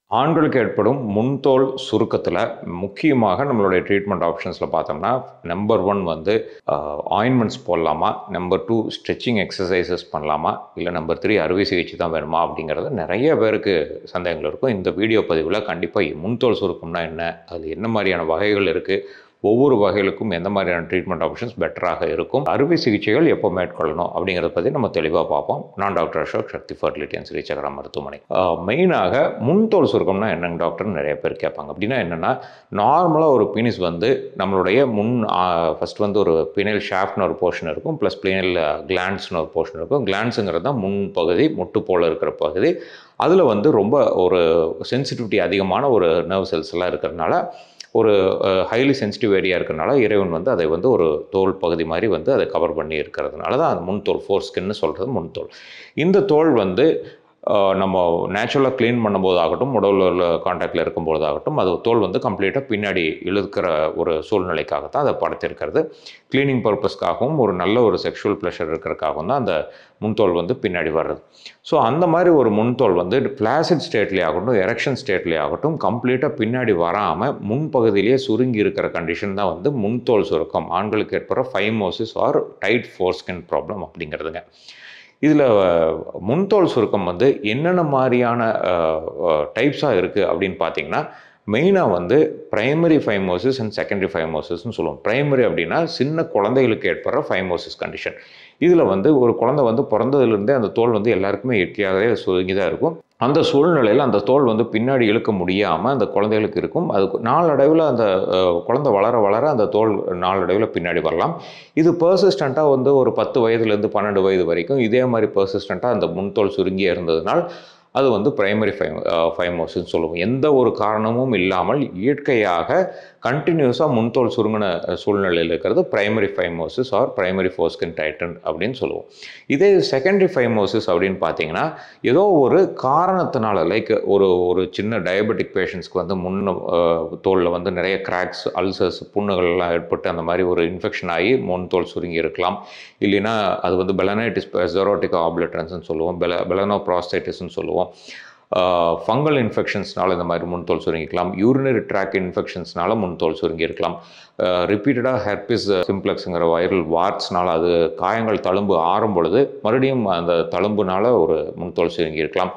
ஆண்களுக்கு ஏற்படும் முன்தோல் சுருக்கத்தில் முக்கியமாக நம்மளுடைய ட்ரீட்மெண்ட் ஆப்ஷன்ஸில் பார்த்தோம்னா நம்பர் ஒன் வந்து ஆயின்மெண்ட்ஸ் போடலாமா நம்பர் டூ ஸ்ட்ரெச்சிங் எக்ஸசைசஸ் பண்ணலாமா இல்லை நம்பர் த்ரீ அறுவை சிகிச்சை தான் வேணுமா அப்படிங்கிறது நிறைய பேருக்கு சந்தேகங்கள் இருக்கும் இந்த வீடியோ பதிவில் கண்டிப்பாக முன்தோல் சுருக்கம்னா என்ன அது என்ன மாதிரியான வகைகள் இருக்குது ஒவ்வொரு வகைகளுக்கும் எந்த மாதிரியான ட்ரீட்மெண்ட் ஆப்ஷன்ஸ் பெட்டராக இருக்கும் அறுவை சிகிச்சைகள் எப்போ மேற்கொள்ளணும் அப்படிங்கிறத பற்றி நம்ம தெளிவாக பார்ப்போம் நான் doctor Ashok Sakthi fertility and Srichakra மருத்துவமனை மெயினாக முன்தோல் சுருக்கம்னா என்னங்க டாக்டர் நிறைய பேர் கேட்பாங்க அப்படின்னா என்னென்னா நார்மலாக ஒரு பீனிஸ் வந்து நம்மளுடைய முன் ஃபஸ்ட் வந்து ஒரு பினல் ஷாஃப்ட்னு ஒரு போர்ஷன் இருக்கும் ப்ளஸ் பினல் கிளான்ஸ்னு ஒரு போர்ஷன் இருக்கும் கிளான்ஸுங்கிறது தான் முன் பகுதி முட்டு போல் இருக்கிற பகுதி அதில் வந்து ரொம்ப ஒரு சென்சிட்டிவிட்டி அதிகமான ஒரு நர்வ் செல்ஸ் எல்லாம் இருக்கிறதுனால ஒரு ஹைலி சென்சிட்டிவ் ஏரியா இருக்கிறனால இறைவன் வந்து அதை வந்து ஒரு தோல் பகுதி மாதிரி வந்து அதை கவர் பண்ணி இருக்கிறதுனால தான் அது முன்தோல் ஃபோர் ஸ்கின்னு சொல்கிறது முன்தோல் இந்த தோல் வந்து நம்ம நேச்சுரலாக க்ளீன் பண்ணும்போது ஆகட்டும் உடலில் காண்டாக்டில் இருக்கும்போது ஆகட்டும் அது தோல் வந்து கம்ப்ளீட்டாக பின்னாடி இழுக்கிற ஒரு சூழ்நிலைக்காக தான் அதை படுத்திருக்கிறது க்ளீனிங் பர்பஸ்க்காகவும் ஒரு நல்ல ஒரு செக்ஷுவல் ப்ளஷர் இருக்கிறதுக்காகவும் தான் அந்த முன்தோல் வந்து பின்னாடி வர்றது ஸோ அந்த மாதிரி ஒரு முன்தோல் வந்து ஃப்ளாசிட் ஸ்டேட்லேயே ஆகட்டும் எரெக்ஷன் ஸ்டேட்லேயே ஆகட்டும் கம்ப்ளீட்டாக பின்னாடி வராமல் முன்பகுதியிலேயே சுருங்கி இருக்கிற கண்டிஷன் தான் வந்து முன்தோல் சுருக்கம் ஆண்களுக்கு ஏற்படுற phimosis or tight foreskin problem அப்படிங்கிறதுங்க இதில் முன்தோல் சுருக்கம் வந்து என்னென்ன மாதிரியான டைப்ஸாக இருக்குது அப்படின்னு பார்த்தீங்கன்னா மெயினாக வந்து ப்ரைமரி ஃபைமோசிஸ் அண்ட் செகண்டரி ஃபைமோசிஸ்னு சொல்லுவோம் ப்ரைமரி அப்படின்னா சின்ன குழந்தைகளுக்கு ஏற்படுற ஃபைமோசிஸ் கண்டிஷன் இதில் வந்து ஒரு குழந்தை வந்து பிறந்ததுலேருந்தே அந்த தோல் வந்து எல்லாருக்குமே இயற்கையாகவே சுருங்கி தான் இருக்கும் அந்த சூழ்நிலையில் அந்த தோல் வந்து பின்னாடி இழுக்க முடியாமல் அந்த குழந்தைகளுக்கு இருக்கும் அது நாளடைவில் அந்த குழந்தை வளர வளர அந்த தோல் நாளடைவில் பின்னாடி வரலாம் இது பர்சிஸ்டண்ட்டாக வந்து ஒரு பத்து வயதுலேருந்து பன்னெண்டு வயது வரைக்கும் இதே மாதிரி பர்சிஸ்டண்ட்டாக அந்த முன்தோல் சுருங்கியே இருந்ததுனால் அது வந்து பிரைமரி ஃபை ஃபைமோசின்னு சொல்லுவோம் எந்த ஒரு காரணமும் இல்லாமல் இயற்கையாக கண்டினியூஸாக முன்தோல் சுருங்கின சூழ்நிலையில் இருக்கிறது primary phimosis or primary foreskin tighten அப்படின்னு சொல்லுவோம் இதே செகண்டரி ஃபைமோசிஸ் அப்படின்னு பார்த்தீங்கன்னா ஏதோ ஒரு காரணத்தினால லைக் ஒரு ஒரு சின்ன டயபெட்டிக் பேஷண்ட்ஸ்க்கு வந்து முன்ன தோலில் வந்து நிறைய கிராக்ஸ் அல்சர்ஸ் புண்ணுகள்லாம் ஏற்பட்டு அந்த மாதிரி ஒரு இன்ஃபெக்ஷன் ஆகி முன் தோல் சுருங்கி இருக்கலாம் இல்லைன்னா அது வந்து பெலனைட்டிஸ் ஜெரோட்டிக் ஆப்லெட்ரன்ஸ்னு சொல்லுவோம் பெல பெலனோ ப்ராஸ்டைட்டிஸ்னு சொல்லுவோம் ஃபங்கல் இன்ஃபெக்ஷன்ஸ்னால இந்த மாதிரி முன்தோல் சுருங்கிக்கலாம் யூரினரி ட்ராக் இன்ஃபெக்ஷன்ஸ்னால முன்தோல் சுருங்கி இருக்கலாம் ரிப்பீட்டடாக ஹெர்பிஸ் சிம்ப்ளெக்ஸுங்கிற வைரல் வார்ட்ஸ்னால அது காயங்கள் தழும்பு ஆறும் பொழுது மறுபடியும் அந்த தழும்புனால ஒரு முன்தோல் சுருங்கி இருக்கலாம்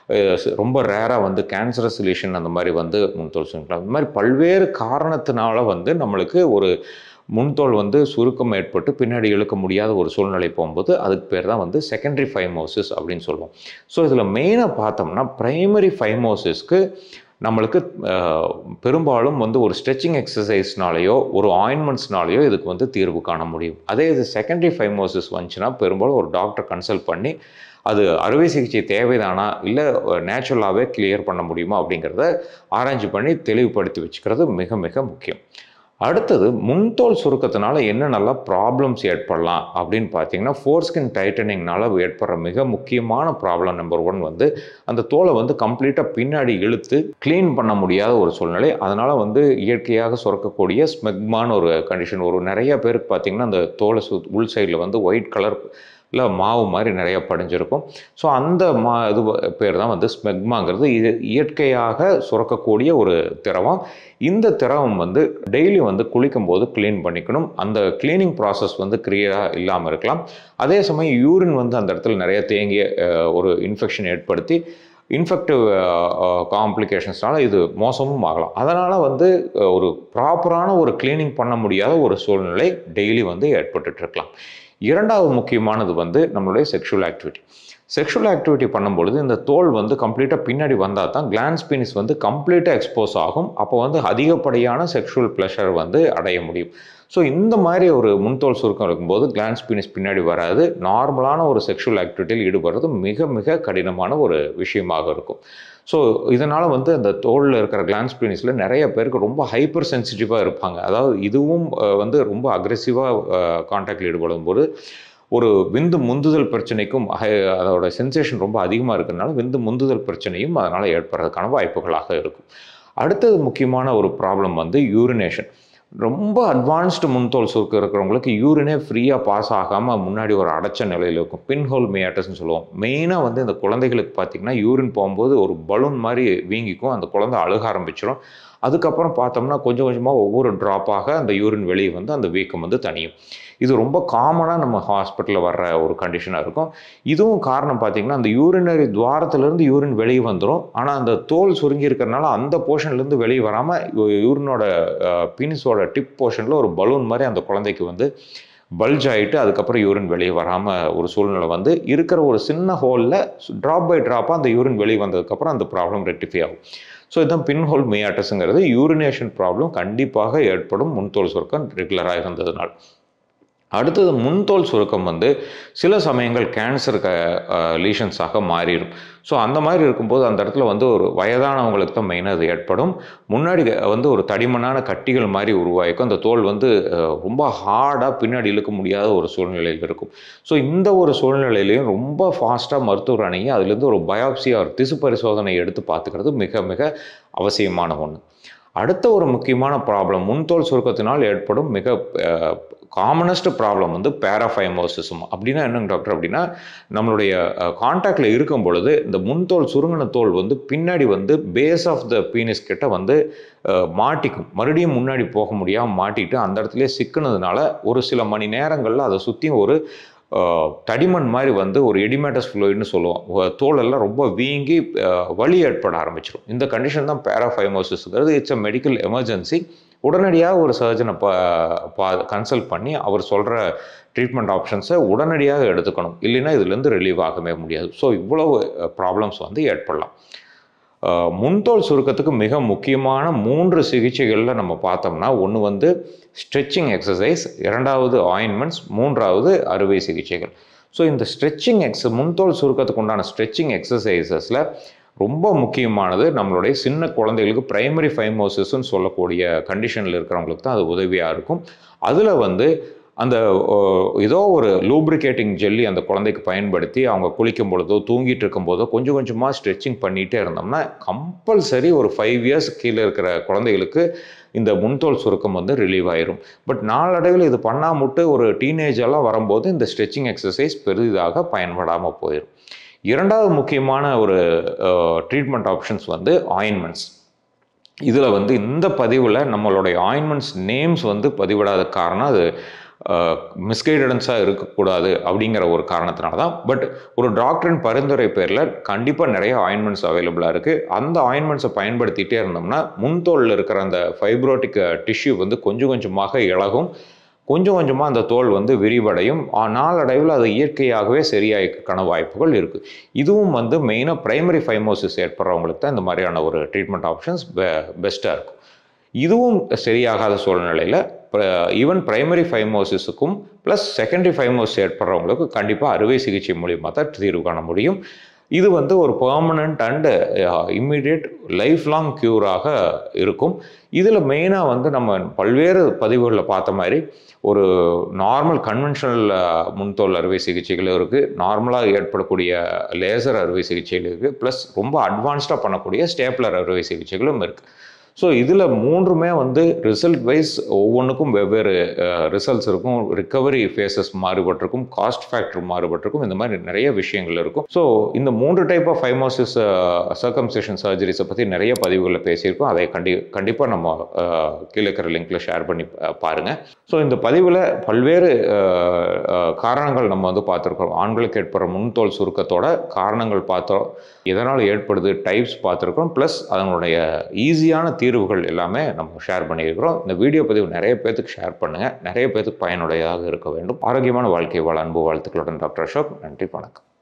ரொம்ப ரேராக வந்து கேன்சரஸ் லீஷன் அந்த மாதிரி வந்து முன்தோல் சுருங்கிக்கலாம் இந்த மாதிரி பல்வேறு காரணத்தினால வந்து நம்மளுக்கு ஒரு முன்தோல் வந்து சுருக்கம் ஏற்பட்டு பின்னாடி இழுக்க முடியாத ஒரு சூழ்நிலை போகும்போது அதுக்கு பேர் தான் வந்து செகண்டரி ஃபைமோசிஸ் அப்படின்னு சொல்லுவோம் ஸோ இதில் மெயினாக பார்த்தோம்னா ப்ரைமரி ஃபைமோசிஸ்க்கு நம்மளுக்கு பெரும்பாலும் வந்து ஒரு ஸ்ட்ரெச்சிங் எக்ஸசைஸ்னாலேயோ ஒரு ஆயின்மெண்ட்ஸ்னாலேயோ இதுக்கு வந்து தீர்வு காண முடியும் அதே இது செகண்டரி ஃபைமோசிஸ் வந்துச்சுன்னா பெரும்பாலும் ஒரு டாக்டர் கன்சல்ட் பண்ணி அது அறுவை சிகிச்சை தேவைதானா இல்லை நேச்சுரலாகவே கிளியர் பண்ண முடியுமா அப்படிங்கிறத ஆராய்ச்சி பண்ணி தெளிவுபடுத்தி வச்சுக்கிறது மிக மிக முக்கியம் அடுத்தது முன்தோல் சுருக்கத்தினால என்னென்னலாம் ப்ராப்ளம்ஸ் ஏற்படலாம் அப்படின்னு பார்த்தீங்கன்னா ஃபோர்ஸ்கின் டைட்டனிங்னால ஏற்படுற மிக முக்கியமான ப்ராப்ளம் நம்பர் ஒன் வந்து அந்த தோலை வந்து கம்ப்ளீட்டாக பின்னாடி இழுத்து க்ளீன் பண்ண முடியாத ஒரு சூழ்நிலை அதனால் வந்து இயற்கையாக சுரக்கக்கூடிய ஸ்மெக்மான ஒரு கண்டிஷன் ஒரு நிறைய பேருக்கு பார்த்திங்கன்னா அந்த தோலை சு உள் சைடில் வந்து ஒயிட் கலர் இல்லை மாவு மாதிரி நிறைய படிஞ்சிருக்கும் ஸோ அந்த மா இது பேர் தான் வந்து ஸ்மெக்மாங்கிறது இது இயற்கையாக சுரக்கக்கூடிய ஒரு திரவம் இந்த திரவம் வந்து டெய்லி வந்து குளிக்கும் போது க்ளீன் பண்ணிக்கணும் அந்த க்ளீனிங் ப்ராசஸ் வந்து கிளியராக இல்லாமல் இருக்கலாம் அதே சமயம் யூரின் வந்து அந்த இடத்துல நிறைய தேங்கிய ஒரு இன்ஃபெக்ஷன் ஏற்படுத்தி இன்ஃபெக்டிவ் காம்ப்ளிகேஷன்ஸ்னால இது மோசமும் ஆகலாம் அதனால் வந்து ஒரு ப்ராப்பரான ஒரு க்ளீனிங் பண்ண முடியாத ஒரு சூழ்நிலை டெய்லி வந்து ஏற்பட்டுருக்கலாம் இரண்டாவது முக்கியமானது வந்து நம்மளுடைய செக்ஷுவல் ஆக்டிவிட்டி செக்ஷுவல் ஆக்டிவிட்டி பண்ணும்பொழுது இந்த தோல் வந்து கம்ப்ளீட்டாக பின்னாடி வந்தால் தான் கிளான்ஸ் பீனிஸ் வந்து கம்ப்ளீட்டாக எக்ஸ்போஸ் ஆகும் அப்போ வந்து அதிகப்படியான செக்ஷுவல் ப்ளஷர் வந்து அடைய முடியும் ஸோ இந்த மாதிரி ஒரு முன்தோல் சுருக்கம் இருக்கும்போது கிளான்ஸ் பீனிஸ் பின்னாடி வராது நார்மலான ஒரு செக்ஷுவல் ஆக்டிவிட்டியில் ஈடுபடுறது மிக மிக கடினமான ஒரு விஷயமாக இருக்கும் ஸோ இதனால் வந்து அந்த தோலில் இருக்கிற கிளான்ஸ் பீனிஸில் நிறைய பேருக்கு ரொம்ப ஹைப்பர் சென்சிட்டிவாக இருப்பாங்க அதாவது இதுவும் வந்து ரொம்ப அக்ரெசிவாக கான்டாக்டில் ஈடுபடும் போது ஒரு விந்து முந்துதல் பிரச்சனைக்கும் அதோட சென்சேஷன் ரொம்ப அதிகமாக இருக்கிறதுனால விந்து முந்துதல் பிரச்சனையும் அதனால் ஏற்படுறதுக்கான வாய்ப்புகளாக இருக்கும் அடுத்தது முக்கியமான ஒரு ப்ராப்ளம் வந்து யூரினேஷன் ரொம்ப அட்வான்ஸ்டு முன்தோல் சுருக்கம் இருக்கிறவங்களுக்கு யூரினே ஃப்ரீயாக பாஸ் ஆகாமல் முன்னாடி ஒரு அடைச்ச நிலையில் இருக்கும் பின்ஹோல் மியாட்டஸ்னு சொல்லுவோம் மெயினாக வந்து இந்த குழந்தைகளுக்கு பார்த்திங்கன்னா யூரின் போகும்போது ஒரு பலூன் மாதிரி வீங்கிக்கும் அந்த குழந்தை அழுக ஆரம்பிச்சிடும் அதுக்கப்புறம் பார்த்தோம்னா கொஞ்சம் கொஞ்சமாக ஒவ்வொரு ட்ராப்பாக அந்த யூரின் வெளியே வந்து அந்த வீக்கம் வந்து தனியும் இது ரொம்ப காமனாக நம்ம ஹாஸ்பிட்டலில் வர்ற ஒரு கண்டிஷனாக இருக்கும் இதுவும் காரணம் பார்த்திங்கன்னா அந்த யூரினரி துவாரத்துலேருந்து யூரின் வெளியே வந்துடும் ஆனால் அந்த தோல் சுருங்கி இருக்கிறனால அந்த போர்ஷன்லேருந்து வெளியே வராமல் யூரினோட பீனிஸோட டிப் போர்ஷனில் ஒரு பலூன் மாதிரி அந்த குழந்தைக்கு வந்து பல்ஜ் ஆகிட்டு அதுக்கப்புறம் யூரின் வெளியே வராமல் ஒரு சூழ்நிலை வந்து இருக்கிற ஒரு சின்ன ஹோலில் ட்ராப் பை ட்ராப்பாக அந்த யூரின் வெளியே வந்ததுக்கப்புறம் அந்த ப்ராப்ளம் ரெக்டிஃபை ஆகும் ஸோ இதுதான் பின்ஹோல் மியாட்டஸுங்கிறது யூரினேஷன் ப்ராப்ளம் கண்டிப்பாக ஏற்படும் முன்தோல் சுருக்கம் ரெகுலராக இருந்ததுனால் அடுத்தது முன்தோல் சுருக்கம் வந்து சில சமயங்கள் கேன்சர் க லீஷன்ஸாக மாறிடும் ஸோ அந்த மாதிரி இருக்கும்போது அந்த இடத்துல வந்து ஒரு வயதானவங்களுக்கு தான் மெயினாக அது ஏற்படும் முன்னாடி வந்து ஒரு தடிமனான கட்டிகள் மாதிரி உருவாகிக்கும் அந்த தோல் வந்து ரொம்ப ஹார்டாக பின்னாடி இழுக்க முடியாத ஒரு சூழ்நிலையில் இருக்கும் ஸோ இந்த ஒரு சூழ்நிலையிலையும் ரொம்ப ஃபாஸ்ட்டாக மருத்துவர் அணுகி அதுலேருந்து ஒரு பயாப்சியா ஒரு திசு பரிசோதனை எடுத்து பார்த்துக்கிறது மிக மிக அவசியமான ஒன்று அடுத்த ஒரு முக்கியமான ப்ராப்ளம் முன்தோல் சுருக்கத்தினால் ஏற்படும் மிக காமனஸ்ட் ப்ராப்ளம் வந்து பேராஃபைமோசிசம் அப்படின்னா என்னங்க டாக்டர் அப்படின்னா நம்மளுடைய கான்டாக்டில் இருக்கும் பொழுது இந்த முன்தோல் சுருங்கின தோல் வந்து பின்னாடி வந்து பேஸ் ஆஃப் த பீனிஸ் கிட்ட வந்து மாட்டிக்கும் மறுபடியும் முன்னாடி போக முடியாமல் மாட்டிட்டு அந்த இடத்துலயே சிக்கினதுனால ஒரு சில மணி நேரங்களில் அதை சுற்றியும் ஒரு தடிமண் மாதிரி வந்து ஒரு எடிமேட்டஸ் ஃப்ளோயிட்னு சொல்லுவோம் தோலெல்லாம் ரொம்ப வீங்கி வலி ஏற்பட ஆரம்பிச்சிடும் இந்த கண்டிஷன் தான் பேராஃபைமோசிஸ்ங்கிறது இட்ஸ் அ மெடிக்கல் எமர்ஜென்சி உடனடியாக ஒரு சர்ஜனை பா பா கன்சல்ட் பண்ணி அவர் சொல்கிற ட்ரீட்மெண்ட் ஆப்ஷன்ஸை உடனடியாக எடுத்துக்கணும் இல்லைன்னா இதுலேருந்து ரிலீவ் ஆகவே முடியாது ஸோ இவ்வளவு ப்ராப்ளம்ஸ் வந்து ஏற்படலாம் முன்தோல் சுருக்கத்துக்கு மிக முக்கியமான மூன்று சிகிச்சைகளில் நம்ம பார்த்தோம்னா ஒன்று வந்து ஸ்ட்ரெச்சிங் எக்ஸசைஸ் இரண்டாவது ஆயின்மெண்ட்ஸ் மூன்றாவது அறுவை சிகிச்சைகள் ஸோ இந்த ஸ்ட்ரெச்சிங் எக்ஸ் முன்தோல் சுருக்கத்துக்கு உண்டான ஸ்ட்ரெச்சிங் எக்ஸசைசஸில் ரொம்ப முக்கியமானது நம்மளுடைய சின்ன குழந்தைகளுக்கு பிரைமரி ஃபைமோசிஸ்ன்னு சொல்லக்கூடிய கண்டிஷனில் இருக்கிறவங்களுக்கு தான் அது உதவியாக இருக்கும் அதில் வந்து அந்த ஏதோ ஒரு லூப்ரிகேட்டிங் ஜெல்லி அந்த குழந்தைக்கு பயன்படுத்தி அவங்க குளிக்கும் பொழுதோ தூங்கிட்டு இருக்கும் போதோ கொஞ்சம் கொஞ்சமாக ஸ்ட்ரெச்சிங் பண்ணிகிட்டே இருந்தோம்னா கம்பல்சரி ஒரு ஃபைவ் இயர்ஸ் கீழே இருக்கிற குழந்தைகளுக்கு இந்த முன்தோல் சுருக்கம் வந்து ரிலீவ் ஆயிரும் பட் நாளடைவில் இது பண்ணாமட்டு ஒரு டீனேஜ் எல்லாம் வரும்போது இந்த ஸ்ட்ரெச்சிங் எக்ஸசைஸ் பெரிதாக பயன்படாமல் போயிடும் இரண்டாவது முக்கியமான ஒரு ட்ரீட்மெண்ட் ஆப்ஷன்ஸ் வந்து ஆயின்மெண்ட்ஸ் இதில் வந்து இந்த பதிவில் நம்மளுடைய ஆயின்மெண்ட்ஸ் நேம்ஸ் வந்து பதிவிடாத காரணம் அது மிஸ்கைடன்ஸாக இருக்கக்கூடாது அப்படிங்கிற ஒரு காரணத்தினால தான் பட் ஒரு டாக்டரின் பரிந்துரை பேரில் கண்டிப்பாக நிறைய ஆயின்மெண்ட்ஸ் அவைலபிளாக இருக்குது அந்த ஆயின்மெண்ட்ஸை பயன்படுத்திகிட்டே இருந்தோம்னா முன்தோலில் இருக்கிற அந்த ஃபைப்ரோட்டிக் டிஷ்யூ வந்து கொஞ்சம் கொஞ்சமாக இழகும் கொஞ்சம் கொஞ்சமாக அந்த தோல் வந்து விரிவடையும் நாளடைவில் அது இயற்கையாகவே சரியாயிக்கான வாய்ப்புகள் இருக்குது இதுவும் வந்து மெயினாக பிரைமரி ஃபைமோசிஸ் ஏற்படுறவங்களுக்கு தான் இந்த மாதிரியான ஒரு ட்ரீட்மெண்ட் ஆப்ஷன்ஸ் பெ பெஸ்ட்டாக இருக்கும் இதுவும் சரியாகாத சூழ்நிலையில் ஈவன் பிரைமரி ஃபைமோசிஸுக்கும் ப்ளஸ் செகண்டரி ஃபைமோசிஸ் ஏற்படுறவங்களுக்கு கண்டிப்பாக அறுவை சிகிச்சை மூலியமாக தான் தீர்வு காண முடியும் இது வந்து ஒரு permanent and immediate life long க்யூராக இருக்கும் இதில் மெயினாக வந்து நம்ம பல்வேறு பதிவுகளில் பார்த்த மாதிரி ஒரு நார்மல் கன்வென்ஷனல் முன்தோல் அறுவை சிகிச்சைகளும் இருக்குது நார்மலாக ஏற்படக்கூடிய லேசர் அறுவை சிகிச்சைகள் இருக்குது ப்ளஸ் ரொம்ப அட்வான்ஸ்டாக பண்ணக்கூடிய ஸ்டேப்லர் அறுவை சிகிச்சைகளும் இருக்குது ஸோ இதில் மூன்றுமே வந்து ரிசல்ட் வைஸ் ஒவ்வொன்றுக்கும் வெவ்வேறு ரிசல்ட்ஸ் இருக்கும் ரிக்கவரி ஃபேஸஸ் மாறுபட்டிருக்கும் காஸ்ட் ஃபேக்டர் மாறுபட்டிருக்கும் இந்த மாதிரி நிறைய விஷயங்கள் இருக்கும் ஸோ இந்த மூன்று டைப் ஆஃப் ஃபைமோசிஸ் சர்க்கம்சேஷன் சர்ஜரிஸை பற்றி நிறைய பதிவுகளில் பேசியிருக்கோம் அதை கண்டி கண்டிப்பாக நம்ம கீழே இருக்கிற லிங்க்ல ஷேர் பண்ணி பாருங்கள் ஸோ இந்த பதிவில் பல்வேறு காரணங்கள் நம்ம வந்து பார்த்துருக்கோம் ஆண்களுக்கு ஏற்படுற முன்தோல் சுருக்கத்தோட காரணங்கள் பார்த்தோம் எதனால் ஏற்படுது டைப்ஸ் பார்த்துருக்கோம் ப்ளஸ் அதனுடைய ஈஸியான தீர்வுகள் எல்லாமே நம்ம ஷேர் பண்ணியிருக்கிறோம் இந்த வீடியோ பதிவு நிறைய பேர்த்துக்கு ஷேர் பண்ணுங்கள் நிறைய பேர்த்துக்கு பயனுடையதாக இருக்க வேண்டும் ஆரோக்கியமான வாழ்க்கை வாழ அன்பு வாழ்த்துக்களுடன் டாக்டர் அசோக் நன்றி வணக்கம்